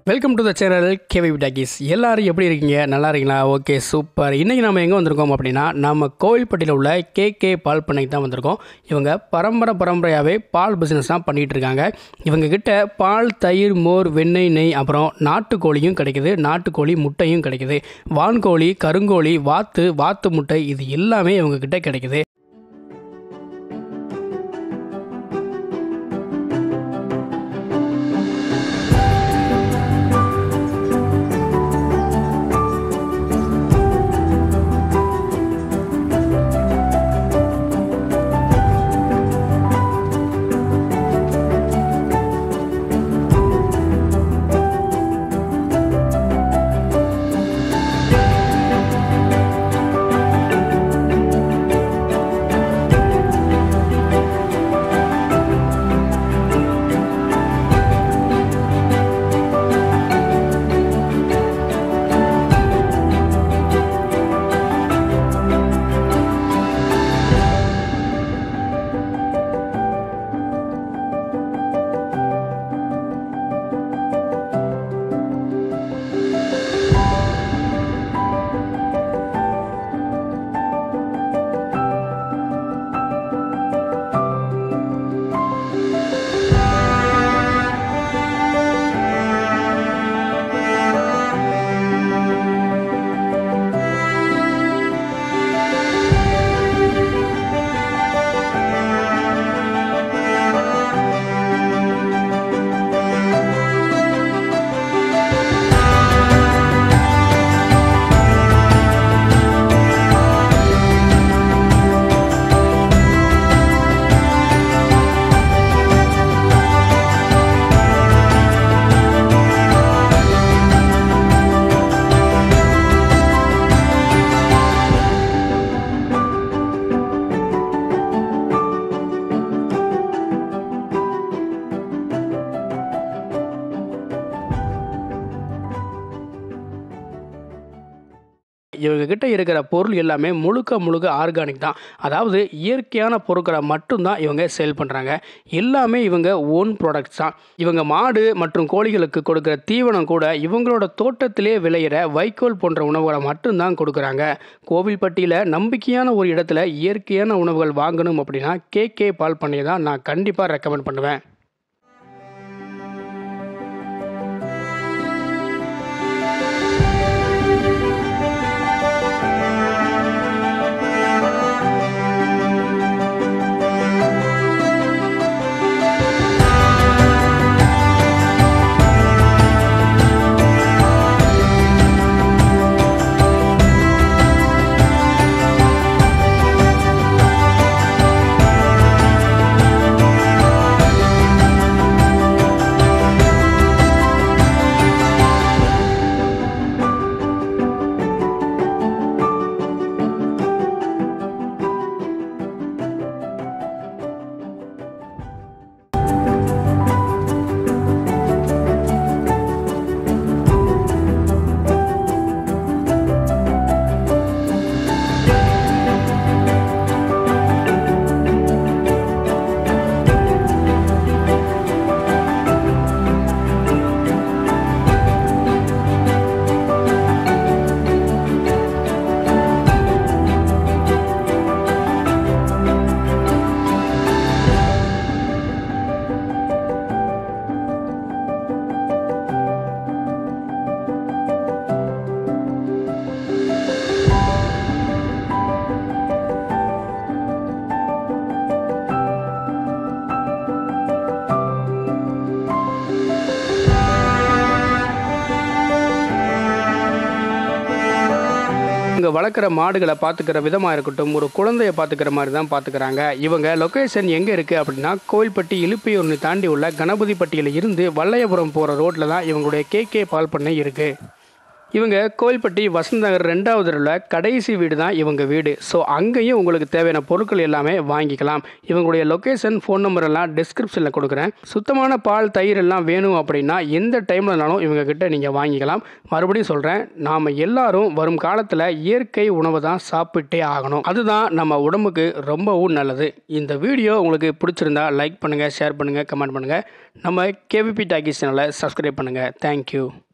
welcome to the channel K V talkies எல்லாரும் எப்படி இருக்கீங்க நல்லா இருக்கீங்களா ஓகே சூப்பர் இன்றைக்கி நம்ம எங்கே வந்திருக்கோம் அப்படின்னா நம்ம கோவில்பட்டியில் உள்ள கே கே பால் பண்ணைக்கு தான் வந்திருக்கோம் இவங்க பரம்பரை பரம்பரையாகவே பால் பிஸ்னஸ் தான் பண்ணிகிட்டு இருக்காங்க இவங்க கிட்ட பால் தயிர் மோர் வெண்ணெய் நெய் அப்புறம் நாட்டுக்கோழியும் கிடைக்குது நாட்டுக்கோழி முட்டையும் கிடைக்குது வான்கோழி கருங்கோழி வாத்து வாத்து முட்டை இது எல்லாமே இவங்க கிட்ட கிடைக்குது இவங்க கிட்ட இருக்கிற பொருள் எல்லாமே முழுக்க முழுக்க ஆர்கானிக் தான் அதாவது இயற்கையான பொருட்களை மட்டும்தான் இவங்க சேல் பண்ணுறாங்க எல்லாமே இவங்க ஓன் ப்ராடக்ட்ஸ் தான் இவங்க மாடு மற்றும் கோழிகளுக்கு கொடுக்குற தீவனம் கூட இவங்களோட தோட்டத்திலே விளையிற வைக்கோல் போன்ற உணவுகளை மட்டும்தான் கொடுக்குறாங்க கோவில்பட்டியில் நம்பிக்கையான ஒரு இடத்துல இயற்கையான உணவுகள் வாங்கணும் அப்படின்னா கே கே பால் பண்ணையை தான் நான் கண்டிப்பாக ரெக்கமெண்ட் பண்ணுவேன் இவங்க வளர்க்குற மாடுகளை பார்த்துக்கிற விதமாக இருக்கட்டும் ஒரு குழந்தைய பார்த்துக்கிற மாதிரி தான் பார்த்துக்கிறாங்க இவங்க லொக்கேஷன் எங்கே இருக்குது அப்படின்னா கோவில்பட்டி இழுப்பியூர்னு தாண்டி உள்ள கணபதிப்பட்டியில் இருந்து வல்லையபுரம் போகிற ரோட்டில் தான் இவங்களுடைய கே கே பால் பண்ணை இருக்குது இவங்க கோயில்பட்டி வசந்த நகர் ரெண்டாவது உள்ள கடைசி வீடு தான் இவங்க வீடு ஸோ அங்கேயும் உங்களுக்கு தேவையான பொருட்கள் எல்லாமே வாங்கிக்கலாம் இவங்களுடைய லொக்கேஷன் ஃபோன் நம்பர் எல்லாம் டிஸ்கிரிப்ஷனில் கொடுக்குறேன் சுத்தமான பால் தயிர் எல்லாம் வேணும் அப்படின்னா எந்த டைம்லனாலும் இவங்க கிட்ட நீங்கள் வாங்கிக்கலாம் மறுபடியும் சொல்கிறேன் நாம் எல்லாரும் வரும் காலத்தில் இயற்கை உணவை தான் சாப்பிட்டே ஆகணும் அதுதான் நம்ம உடம்புக்கு ரொம்பவும் நல்லது இந்த வீடியோ உங்களுக்கு பிடிச்சிருந்தா லைக் பண்ணுங்கள் ஷேர் பண்ணுங்கள் கமெண்ட் பண்ணுங்கள் நம்ம கேவிபி டாக்கி சேனலை சப்ஸ்கிரைப் பண்ணுங்கள் தேங்க்யூ